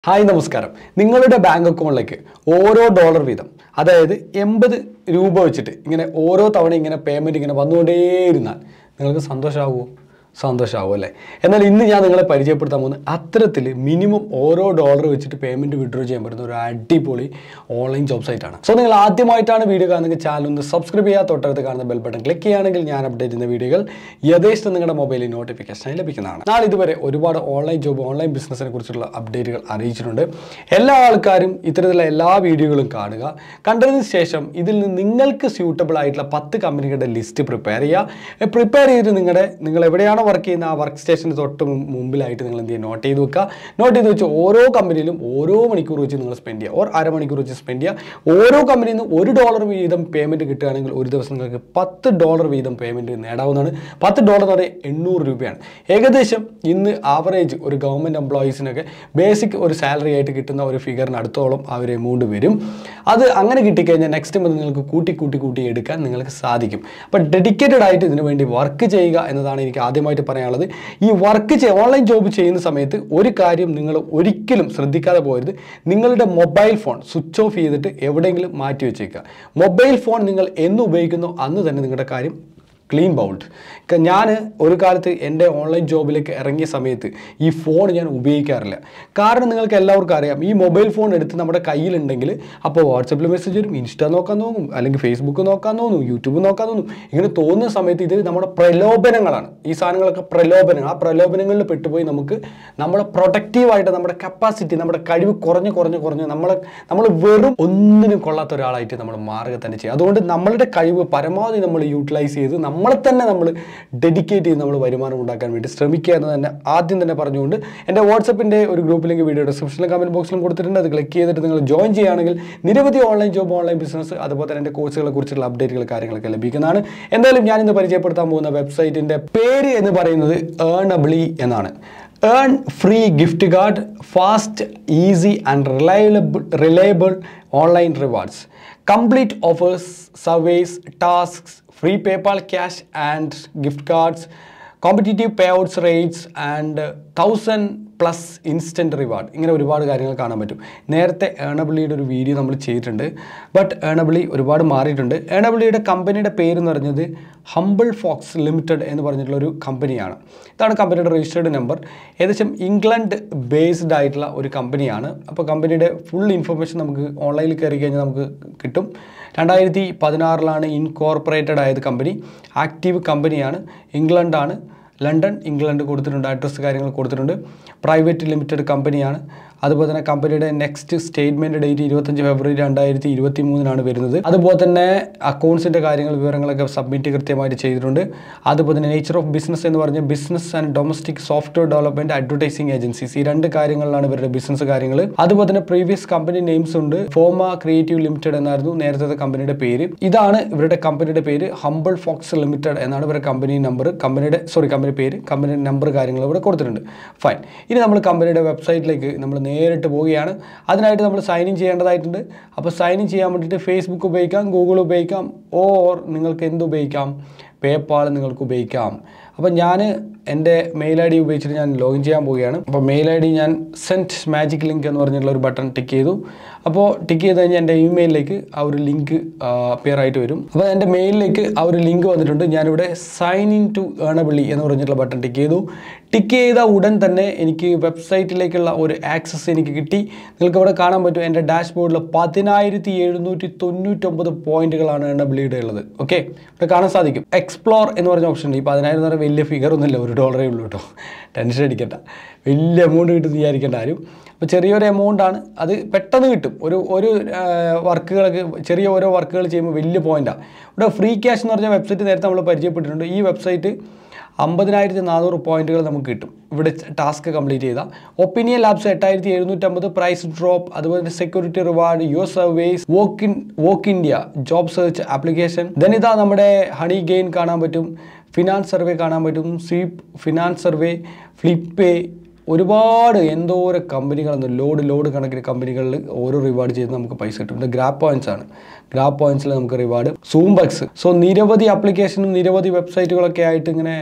hi നമസ്കാരം നിങ്ങളുടെ bank അക്കൗണ്ടിലേക്ക് ഓരോ ഡോളർ വീതം അതായത് എൺപത് രൂപ വെച്ചിട്ട് ഇങ്ങനെ ഓരോ തവണ ഇങ്ങനെ പേയ്മെൻറ്റ് ഇങ്ങനെ വന്നുകൊണ്ടേയിരുന്നാൽ നിങ്ങൾക്ക് സന്തോഷമാവുമോ സന്തോഷമാവും അല്ലേ എന്നാൽ ഇന്ന് ഞാൻ നിങ്ങളെ പരിചയപ്പെടുത്താൻ പോകുന്നത് അത്തരത്തിൽ മിനിമം ഓരോ ഡോളർ വെച്ചിട്ട് പേയ്മെൻറ്റ് വിഡ്രോ ചെയ്യാൻ പറ്റുന്ന ഒരു അടിപൊളി ഓൺലൈൻ ജോബ് സൈറ്റാണ് സോ നിങ്ങൾ ആദ്യമായിട്ടാണ് വീഡിയോ കാണുന്നത് ചാനൽ ഒന്ന് സബ്സ്ക്രൈബ് ചെയ്യാൻ തൊട്ടടുത്ത് കാണുന്ന ബെൽ ബട്ടൺ ക്ലിക്ക് ചെയ്യുകയാണെങ്കിൽ ഞാൻ അപ്ഡേറ്റ് ചെയ്യുന്ന വീഡിയോകൾ യഥേഷ്ടം നിങ്ങളുടെ മൊബൈലിൽ നോട്ടിഫിക്കേഷനായി ലഭിക്കുന്നതാണ് നാളെ ഇതുവരെ ഒരുപാട് ഓൺലൈൻ ജോബ് ഓൺലൈൻ ബിസിനസ്സിനെ കുറിച്ചുള്ള അപ്ഡേറ്റുകൾ അറിയിച്ചിട്ടുണ്ട് എല്ലാ ആൾക്കാരും ഇത്തരത്തിലുള്ള എല്ലാ വീഡിയോകളും കാണുക കണ്ടതിന് ശേഷം ഇതിൽ നിന്ന് നിങ്ങൾക്ക് സ്യൂട്ടബിൾ ആയിട്ടുള്ള പത്ത് കമ്പനികളുടെ ലിസ്റ്റ് പ്രിപ്പയർ ചെയ്യുക പ്രിപ്പയർ ചെയ്തിട്ട് നിങ്ങളുടെ നിങ്ങൾ എവിടെയാണോ വർക്ക് ചെയ്യുന്ന ആ വർക്ക് സ്റ്റേഷന് തൊട്ട് മും- മുമ്പിലായിട്ട് നിങ്ങൾ എന്ത് ചെയ്യുക നോട്ട് ചെയ്ത് വെക്കുക നോട്ട് ചെയ്ത് വെച്ച് ഓരോ കമ്പനിയിലും ഓരോ മണിക്കൂർ വെച്ച് നിങ്ങൾ സ്പെൻഡ് ചെയ്യുക ഓർ അരമണിക്കൂർ വെച്ച് സ്പെൻഡ് ചെയ്യുക ഓരോ കമ്പനിയിൽ നിന്ന് ഒരു ഡോളർ വീതം പേയ്മെൻറ്റ് കിട്ടുകയാണെങ്കിൽ ഒരു ദിവസം നിങ്ങൾക്ക് പത്ത് ഡോളർ വീതം പേയ്മെൻറ്റ് നേടാവുന്നതാണ് പത്ത് ഡോളർ എന്ന് പറയുന്നത് എണ്ണൂറ് രൂപയാണ് ഏകദേശം ഇന്ന് ആവറേജ് ഒരു ഗവൺമെൻറ് എംപ്ലോയീസിനൊക്കെ ബേസിക് ഒരു സാലറി ആയിട്ട് കിട്ടുന്ന ഒരു ഫിഗറിന് അടുത്തോളം ആ ഒരു എമൗണ്ട് വരും അത് അങ്ങനെ കിട്ടിക്കഴിഞ്ഞാൽ നെക്സ്റ്റ് മന്ത് നിങ്ങൾക്ക് കൂട്ടി കൂട്ടി കൂട്ടി എടുക്കാൻ നിങ്ങൾക്ക് സാധിക്കും അപ്പോൾ ഡെഡിക്കേറ്റഡ് ആയിട്ട് ഇതിനു വേണ്ടി വർക്ക് ചെയ്യുക എന്നതാണ് എനിക്ക് ആദ്യമായിട്ട് പറയാനുള്ളത് ഈ വർക്ക് ചെയ്യ ഓൺലൈൻ ജോബ് ചെയ്യുന്ന സമയത്ത് ഒരു കാര്യം നിങ്ങൾ ഒരിക്കലും ശ്രദ്ധിക്കാതെ പോകരുത് നിങ്ങളുടെ മൊബൈൽ ഫോൺ സ്വിച്ച് ഓഫ് ചെയ്തിട്ട് എവിടെയെങ്കിലും മാറ്റി വെച്ചേക്കുക മൊബൈൽ ഫോൺ നിങ്ങൾ എന്ന് ഉപയോഗിക്കുന്നോ അന്ന് തന്നെ നിങ്ങളുടെ കാര്യം ക്ലീൻ ബൗൾഡ് ഞാൻ ഒരു കാലത്ത് എൻ്റെ ഓൺലൈൻ ജോബിലേക്ക് ഇറങ്ങിയ സമയത്ത് ഈ ഫോൺ ഞാൻ ഉപയോഗിക്കാറില്ല കാരണം നിങ്ങൾക്ക് എല്ലാവർക്കും അറിയാം ഈ മൊബൈൽ ഫോൺ എടുത്ത് നമ്മുടെ കയ്യിലുണ്ടെങ്കിൽ അപ്പോൾ വാട്സപ്പിൽ മെസ്സേജ് വരും ഇൻസ്റ്റ നോക്കാൻ തോന്നും അല്ലെങ്കിൽ ഫേസ്ബുക്ക് നോക്കാൻ തോന്നും യൂട്യൂബ് നോക്കാൻ തോന്നും ഇങ്ങനെ തോന്നുന്ന സമയത്ത് ഇത് നമ്മുടെ പ്രലോഭനങ്ങളാണ് ഈ സാധനങ്ങളൊക്കെ പ്രലോഭനങ്ങൾ ആ പ്രലോഭനങ്ങളിൽ പെട്ടുപോയി നമുക്ക് നമ്മളെ പ്രൊഡക്റ്റീവായിട്ട് നമ്മുടെ കപ്പാസിറ്റി നമ്മുടെ കഴിവ് കുറഞ്ഞ് കുറഞ്ഞ് കുറഞ്ഞ് നമ്മളെ നമ്മൾ വെറും ഒന്നിനും കൊള്ളാത്ത ഒരാളായിട്ട് നമ്മൾ മാറുക തന്നെ ചെയ്യും അതുകൊണ്ട് നമ്മളുടെ കഴിവ് പരമാവധി നമ്മൾ യൂട്ടിലൈസ് ചെയ്ത് നമ്മളെ തന്നെ നമ്മൾ ഡെഡിക്കേറ്റ് ചെയ്ത് നമ്മൾ വരുമാനം ഉണ്ടാക്കാൻ വേണ്ടി ശ്രമിക്കുക എന്ന് തന്നെ ആദ്യം തന്നെ പറഞ്ഞുകൊണ്ട് എൻ്റെ വാട്സപ്പിൻ്റെ ഒരു ഗ്രൂപ്പ് ലിങ്ക് വീഡിയോ ഡിസ്ക്രിപ്ഷനിലും കമൻറ്റ് ബോക്സിലും കൊടുത്തിട്ടുണ്ട് അത് ക്ലിക്ക് ചെയ്തിട്ട് നിങ്ങൾ ജോയിൻ ചെയ്യുകയാണെങ്കിൽ നിരവധി ഓൺലൈൻ ജോബ് ഓൺലൈൻ ബിസിനസ് അതുപോലെ തന്നെ എൻ്റെ കോഴ്സുകളെ കുറിച്ചുള്ള അപ്ഡേറ്റുകൾ കാര്യങ്ങളൊക്കെ ലഭിക്കുന്നതാണ് എന്തായാലും ഞാൻ ഇന്ന് പരിചയപ്പെടുത്താൻ പോകുന്ന വെബ്സൈറ്റിൻ്റെ പേര് എന്ന് പറയുന്നത് ഏണബിളി എന്നാണ് earn free gift card fast easy and reliable reliable online rewards complete offers surveys tasks free PayPal cash and gift cards competitive payouts rates and thousand plus instant reward ഇങ്ങനെ ഒരുപാട് കാര്യങ്ങൾ കാണാൻ പറ്റും നേരത്തെ ഏണബിളിയുടെ ഒരു video നമ്മൾ ചെയ്തിട്ടുണ്ട് but ഏണബിളി ഒരുപാട് മാറിയിട്ടുണ്ട് ഏണബിളിയുടെ കമ്പനിയുടെ പേര് എന്ന് പറഞ്ഞത് ഹംബിൾ ഫോക്സ് ലിമിറ്റഡ് എന്ന് പറഞ്ഞിട്ടുള്ള ഒരു കമ്പനിയാണ് ഇതാണ് കമ്പനിയുടെ രജിസ്റ്റേർഡ് നമ്പർ ഏകദേശം ഇംഗ്ലണ്ട് ബേസ്ഡ് ആയിട്ടുള്ള ഒരു കമ്പനിയാണ് അപ്പോൾ കമ്പനിയുടെ ഫുൾ ഇൻഫർമേഷൻ നമുക്ക് ഓൺലൈനിൽ കയറി കഴിഞ്ഞാൽ നമുക്ക് കിട്ടും രണ്ടായിരത്തി പതിനാറിലാണ് ഇൻകോർപ്പറേറ്റഡ് ആയത് കമ്പനി ആക്റ്റീവ് കമ്പനിയാണ് ഇംഗ്ലണ്ടാണ് ലണ്ടൻ ഇംഗ്ലണ്ട് കൊടുത്തിട്ടുണ്ട് അഡ്രസ്സ് കാര്യങ്ങൾ കൊടുത്തിട്ടുണ്ട് പ്രൈവറ്റ് ലിമിറ്റഡ് കമ്പനിയാണ് അതുപോലെ തന്നെ കമ്പനിയുടെ നെക്സ്റ്റ് സ്റ്റേറ്റ്മെൻറ്റ് ഡേറ്റ് ഇരുപത്തഞ്ച് ഫെബ്രുവരി രണ്ടായിരത്തി ഇരുപത്തി മൂന്നിനാണ് വരുന്നത് അതുപോലെ തന്നെ അക്കൗണ്ട്സിൻ്റെ കാര്യങ്ങൾ വിവരങ്ങളൊക്കെ സബ്മിറ്റ് കൃത്യമായിട്ട് ചെയ്തിട്ടുണ്ട് അതുപോലെ തന്നെ നേച്ചർ ഓഫ് ബിസിനസ് എന്ന് പറഞ്ഞ business and domestic software development advertising agencies ഈ രണ്ട് കാര്യങ്ങളിലാണ് ഇവരുടെ ബിസിനസ് കാര്യങ്ങൾ അതുപോലെ തന്നെ പ്രീവിയസ് കമ്പനി നെയിംസ് ഉണ്ട് ഫോമ ക്രിയേറ്റീവ് ലിമിറ്റഡ് എന്നായിരുന്നു നേരത്തെ കമ്പനിയുടെ പേര് ഇതാണ് ഇവരുടെ കമ്പനിയുടെ പേര് ഹംബിൾ ഫോക്സ് ലിമിറ്റഡ് എന്നാണ് ഇവരുടെ കമ്പനി നമ്പർ കമ്പനിയുടെ സോറി കമ്പനി പേര് കമ്പനിയുടെ നമ്പർ കാര്യങ്ങൾ ഇവിടെ കൊടുത്തിട്ടുണ്ട് ഫൈൻ ഇനി നമ്മൾ കമ്പനിയുടെ വെബ്സൈറ്റിലേക്ക് നമ്മൾ നേരിട്ട് പോവുകയാണ് അതിനായിട്ട് നമ്മൾ സൈൻ ഇൻ ചെയ്യേണ്ടതായിട്ടുണ്ട് അപ്പോൾ സൈൻ ഇൻ ചെയ്യാൻ വേണ്ടിയിട്ട് ഫേസ്ബുക്ക് ഉപയോഗിക്കാം ഗൂഗിൾ ഉപയോഗിക്കാം ഓർ നിങ്ങൾക്ക് എന്ത് ഉപയോഗിക്കാം പേപ്പാൾ നിങ്ങൾക്ക് ഉപയോഗിക്കാം അപ്പോൾ ഞാൻ എൻ്റെ മെയിൽ ഐ ഡി ഉപയോഗിച്ചിട്ട് ഞാൻ ലോഗിൻ ചെയ്യാൻ പോവുകയാണ് അപ്പോൾ മെയിൽ ഐ ഡി ഞാൻ സെൻറ്റ് മാജിക് ലിങ്ക് എന്ന് പറഞ്ഞിട്ടുള്ള ഒരു ബട്ടൺ ടിക്ക് ചെയ്തു അപ്പോൾ ടിക്ക് ചെയ്ത് കഴിഞ്ഞാൽ എൻ്റെ ഇമെയിലിലേക്ക് ആ ഒരു ലിങ്ക് അപ്പിയർ ആയിട്ട് വരും അപ്പോൾ എൻ്റെ മെയിലിലേക്ക് ആ ഒരു ലിങ്ക് വന്നിട്ടുണ്ട് ഞാനിവിടെ സൈൻ ഇൻ ടു ഏണബിളി എന്ന് പറഞ്ഞിട്ടുള്ള ബട്ടൺ ടിക്ക് ചെയ്തു ടിക്ക് ചെയ്ത ഉടൻ തന്നെ എനിക്ക് വെബ്സൈറ്റിലേക്കുള്ള ഒരു ആക്സസ് എനിക്ക് കിട്ടി നിങ്ങൾക്ക് ഇവിടെ കാണാൻ പറ്റും എൻ്റെ ഡാഷ്ബോർഡിൽ പതിനായിരത്തി എഴുന്നൂറ്റി തൊണ്ണൂറ്റൊമ്പത് പോയിന്റുകളാണ് ഏണബിളിയുടെ ഉള്ളത് ഓക്കെ ഇവിടെ കാണാൻ സാധിക്കും എക്സ്പ്ലോർ എന്ന് പറഞ്ഞ ഓപ്ഷൻ ഉണ്ട് ഈ പതിനായിരം എന്ന് പറഞ്ഞാൽ വലിയ ഫിഗർ ഒന്നുമില്ല ഒരു ഡോളറേ ഉള്ളൂ കേട്ടോ ടെൻഷൻ അടിക്കണ്ട വലിയ എമൗണ്ട് കിട്ടും വിചാരിക്കേണ്ട ആരും അപ്പോൾ ചെറിയൊരു എമൗണ്ട് ആണ് അത് പെട്ടെന്ന് കിട്ടും ഒരു ഒരു വർക്കുകളൊക്കെ ചെറിയ ഓരോ വർക്കുകൾ ചെയ്യുമ്പോൾ വലിയ പോയിന്റാണ് ഇവിടെ ഫ്രീ ക്യാഷ് എന്ന് പറഞ്ഞ വെബ്സൈറ്റ് നേരത്തെ നമ്മൾ പരിചയപ്പെട്ടിട്ടുണ്ട് ഈ വെബ്സൈറ്റ് അമ്പതിനായിരത്തി നാനൂറ് പോയിന്റുകൾ നമുക്ക് കിട്ടും ഇവിടെ ടാസ്ക് കംപ്ലീറ്റ് ചെയ്താൽ ഒപ്പീനിയൻ ലാബ്സ് എട്ടായിരത്തി എഴുന്നൂറ്റമ്പത് പ്രൈസ് ഡ്രോപ്പ് അതുപോലെ തന്നെ security reward your surveys work in work India job search application then ഇതാ നമ്മുടെ ഹണി ഗെയിൻ കാണാൻ പറ്റും ഫിനാൻസ് സർവേ കാണാൻ പറ്റും സ്വീപ്പ് ഫിനാൻസ് സർവേ ഫ്ലിപ്പേ ഒരുപാട് എന്തോരം കമ്പനികളെന്ന് ലോഡ് ലോഡ് കണക്കിന് കമ്പനികളിൽ ഓരോ റിവാർഡ് ചെയ്ത് നമുക്ക് പൈസ കിട്ടും ഇത് ഗ്രാപ്പ് പോയിന്റ്സ് ആണ് ഗ്രാപ്പ് പോയിന്റ്സിൽ നമുക്ക് റിവാർഡ് സൂംബക്സ് സോ നിരവധി ആപ്ലിക്കേഷനും നിരവധി വെബ്സൈറ്റുകളൊക്കെ ആയിട്ട് ഇങ്ങനെ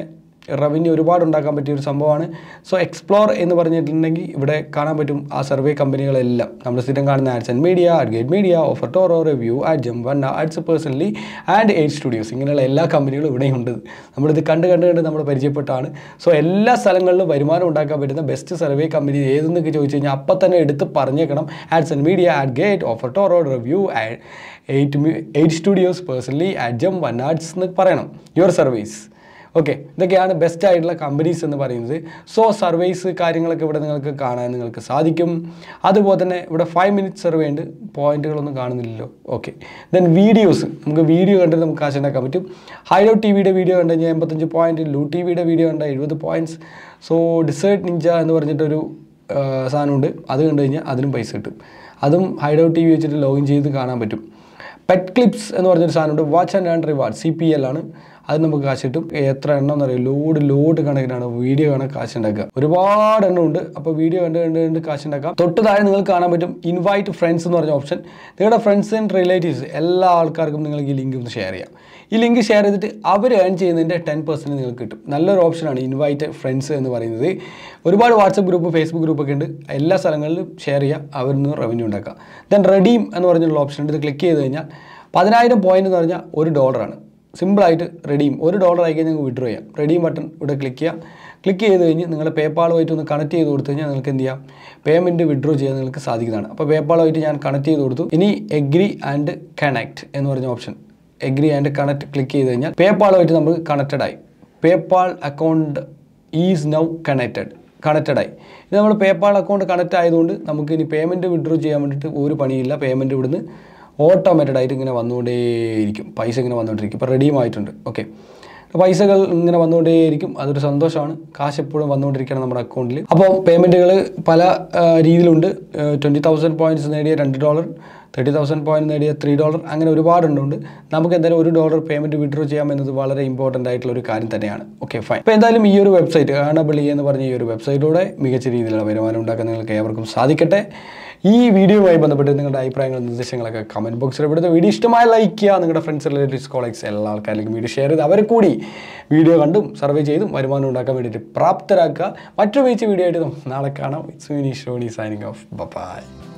റവന്യൂ ഒരുപാട് ഉണ്ടാക്കാൻ പറ്റിയ ഒരു സംഭവമാണ് സോ എക്സ്പ്ലോർ എന്ന് പറഞ്ഞിട്ടുണ്ടെങ്കിൽ ഇവിടെ കാണാൻ പറ്റും ആ സർവേ കമ്പനികളെല്ലാം നമ്മൾ സ്ഥിരം കാണുന്ന ads and media ad gate media offer toro review ad gem one ads personally and eight studios ഇങ്ങനെയുള്ള എല്ലാ കമ്പനികളും ഇവിടെയുണ്ട് നമ്മളിത് കണ്ട് കണ്ട് കണ്ട് നമ്മൾ പരിചയപ്പെട്ടാണ് സോ എല്ലാ സ്ഥലങ്ങളിലും വരുമാനം ഉണ്ടാക്കാൻ പറ്റുന്ന ബെസ്റ്റ് സർവേ കമ്പനി ഏതെന്നൊക്കെ ചോദിച്ചു കഴിഞ്ഞാൽ അപ്പം തന്നെ എടുത്ത് പറഞ്ഞേക്കണം ads and media ad gate offer toro review eight eight studios personally ad gem one ads എന്ന് പറയണം യുവർ സർവീസ് ഓക്കെ ഇതൊക്കെയാണ് ബെസ്റ്റ് ആയിട്ടുള്ള കമ്പനീസ് എന്ന് പറയുന്നത് സോ സർവീസ് കാര്യങ്ങളൊക്കെ ഇവിടെ നിങ്ങൾക്ക് കാണാൻ നിങ്ങൾക്ക് സാധിക്കും അതുപോലെ തന്നെ ഇവിടെ ഫൈവ് മിനിറ്റ് സർവേ ഉണ്ട് പോയിന്റുകളൊന്നും കാണുന്നില്ലല്ലോ ഓക്കെ ദെൻ വീഡിയോസ് നമുക്ക് വീഡിയോ കണ്ടിട്ട് നമുക്ക് കാശ് ഉണ്ടാക്കാൻ പറ്റും ഹൈഡോ ടി വിയുടെ വീഡിയോ കണ്ടു കഴിഞ്ഞാൽ എൺപത്തഞ്ച് പോയിന്റ് ലൂ ടി വിയുടെ വീഡിയോ കണ്ട എഴുപത് പോയിന്റ്സ് സോ ഡിസേർട്ട് നിഞ്ച എന്ന് പറഞ്ഞിട്ടൊരു ആ, സാധനമുണ്ട് അത് കണ്ടു കഴിഞ്ഞാൽ അതിനും പൈസ കിട്ടും അതും ഹൈഡോ ടി വി വെച്ചിട്ട് ലോഗിൻ ചെയ്ത് കാണാൻ പറ്റും പെറ്റ് ക്ലിപ്സ് എന്ന് പറഞ്ഞൊരു സാധനമുണ്ട് watch and and reward C P L ആണ് അത് നമുക്ക് കാശ് കിട്ടും എത്ര എണ്ണം എന്ന് അറിയാം ലോഡ് ലോഡ് കണക്കിനാണ് വീഡിയോ കാണാൻ കാശ് ഉണ്ടാക്കുക ഒരുപാട് എണ്ണം ഉണ്ട് അപ്പോൾ വീഡിയോ കണ്ട് കണ്ട് കണ്ട് കാശ് ഉണ്ടാക്കാം തൊട്ട് താഴെ നിങ്ങൾക്ക് കാണാൻ പറ്റും ഇൻവൈറ്റ് ഫ്രണ്ട്സ് എന്ന് പറഞ്ഞ ഓപ്ഷൻ നിങ്ങളുടെ ഫ്രണ്ട്സ് ആൻഡ് റിലേറ്റീവ്സ് എല്ലാ ആൾക്കാർക്കും നിങ്ങൾക്ക് ഈ ലിങ്ക് ഒന്ന് ഷെയർ ചെയ്യാം ഈ ലിങ്ക് ഷെയർ ചെയ്തിട്ട് അവർ ഏൺ ചെയ്യുന്നതിൻ്റെ ടെൻ പെർസെൻറ്റ് നിങ്ങൾക്ക് കിട്ടും നല്ലൊരു ഓപ്ഷനാണ് ഇൻവൈറ്റ് ഫ്രണ്ട്സ് എന്ന് പറയുന്നത് ഒരുപാട് വാട്സപ്പ് ഗ്രൂപ്പ് ഫേസ്ബുക്ക് ഗ്രൂപ്പൊക്കെ ഉണ്ട് എല്ലാ സ്ഥലങ്ങളിലും ഷെയർ ചെയ്യുക അവരിൽ നിന്ന് റവന്യൂ ഉണ്ടാക്കുക ദെൻ റെഡീം എന്ന് പറഞ്ഞുള്ള ഓപ്ഷൻ ഉണ്ട് ഇത് ക്ലിക്ക് ചെയ്ത് കഴിഞ്ഞാൽ പതിനായിരം പോയിന്റ് എന്ന് പറഞ്ഞാൽ ഒരു ഡോളറാണ് സിമ്പിളായിട്ട് റെഡീം ഒരു ഡോളർ ആയി കഴിഞ്ഞാൽ നിങ്ങൾക്ക് വിഡ്രോ ചെയ്യാം റെഡീം ബട്ടൺ ഇവിടെ ക്ലിക്ക് ചെയ്യുക ക്ലിക്ക് ചെയ്ത് കഴിഞ്ഞ് നിങ്ങളുടെ പേപ്പാളുമായിട്ട് ഒന്ന് കണക്ട് ചെയ്ത് കൊടുത്തു കഴിഞ്ഞാൽ നിങ്ങൾക്ക് എന്ത് ചെയ്യാം പേയ്മെൻറ്റ് വിഡ്രോ ചെയ്യാൻ നിങ്ങൾക്ക് സാധിക്കുന്നതാണ് അപ്പോൾ പേപ്പാളുമായിട്ട് ഞാൻ കണക്ട് ചെയ്ത് കൊടുത്തു ഇനി എഗ്രി ആൻഡ് കണക്ട് എന്ന് പറഞ്ഞ option agree and connect click ചെയ്ത് കഴിഞ്ഞാൽ പേപ്പാളുമായിട്ട് നമുക്ക് കണക്റ്റഡ് ആയി PayPal account is now connected connected ആയി ഇത് നമ്മൾ പേപ്പാൾ അക്കൗണ്ട് കണക്റ്റ് ആയതുകൊണ്ട് നമുക്ക് ഇനി പേയ്മെൻറ്റ് വിഡ്രോ ചെയ്യാൻ വേണ്ടിയിട്ട് ഒരു പണിയില്ല പേയ്മെൻറ്റ് ഇവിടുന്ന് ഓട്ടോമാറ്റഡ് ആയിട്ട് ഇങ്ങനെ വന്നുകൊണ്ടേയിരിക്കും പൈസ ഇങ്ങനെ വന്നുകൊണ്ടിരിക്കും ഇപ്പോൾ റെഡിയും ആയിട്ടുണ്ട് ഓക്കെ പൈസകൾ ഇങ്ങനെ വന്നുകൊണ്ടേയിരിക്കും അതൊരു സന്തോഷമാണ് കാശ് എപ്പോഴും വന്നുകൊണ്ടിരിക്കണം നമ്മുടെ അക്കൗണ്ടിൽ അപ്പോൾ പേയ്മെൻറ്റുകൾ പല ആ, രീതിയിലുണ്ട് ട്വൻറ്റി തൗസൻഡ് പോയിൻറ്റ്സ് നേടിയ രണ്ട് ഡോളർ തേർട്ടി തൗസൻഡ് പോയിന്റ് നേടിയ ത്രീ ഡോളർ അങ്ങനെ ഒരുപാടുണ്ട് നമുക്ക് എന്തായാലും ഒരു ഡോളർ പേയ്മെൻറ്റ് വിഡ്രോ ചെയ്യാം എന്നത് വളരെ ഇമ്പോർട്ടൻ്റ് ആയിട്ടുള്ള ഒരു കാര്യം തന്നെയാണ് ഓക്കെ ഫൈൻ അപ്പോൾ എന്തായാലും ഈ ഒരു വെബ്സൈറ്റ് ഏണബിളി എന്ന് പറഞ്ഞ ഈ ഒരു വെബ്സൈറ്റിലൂടെ മികച്ച രീതിയിലുള്ള വരുമാനം ഉണ്ടാക്കാൻ നിങ്ങൾക്ക് ഏവർക്കും സാധിക്കട്ടെ ഈ വീഡിയോയുമായി ബന്ധപ്പെട്ട് നിങ്ങളുടെ അഭിപ്രായങ്ങളും നിർദ്ദേശങ്ങളൊക്കെ കമൻറ്റ് ബോക്സിൽ ഇവിടുത്തെ വീഡിയോ ഇഷ്ടമായ ലൈക്ക് ചെയ്യുക നിങ്ങളുടെ ഫ്രണ്ട്സ് റിലേറ്റീവ്സ് കോളേജ് എല്ലാ ആൾക്കാരിലേക്കും വീഡിയോ ഷെയർ ചെയ്ത് അവരെ കൂടി വീഡിയോ കണ്ടും സർവേ ചെയ്തും വരുമാനം ഉണ്ടാക്കാൻ വേണ്ടിയിട്ട് പ്രാപ്തരാക്കുക മറ്റൊരു മികച്ച വീഡിയോ ആയിട്ട് നാളെ കാണാം it's Mini Shoni signing off by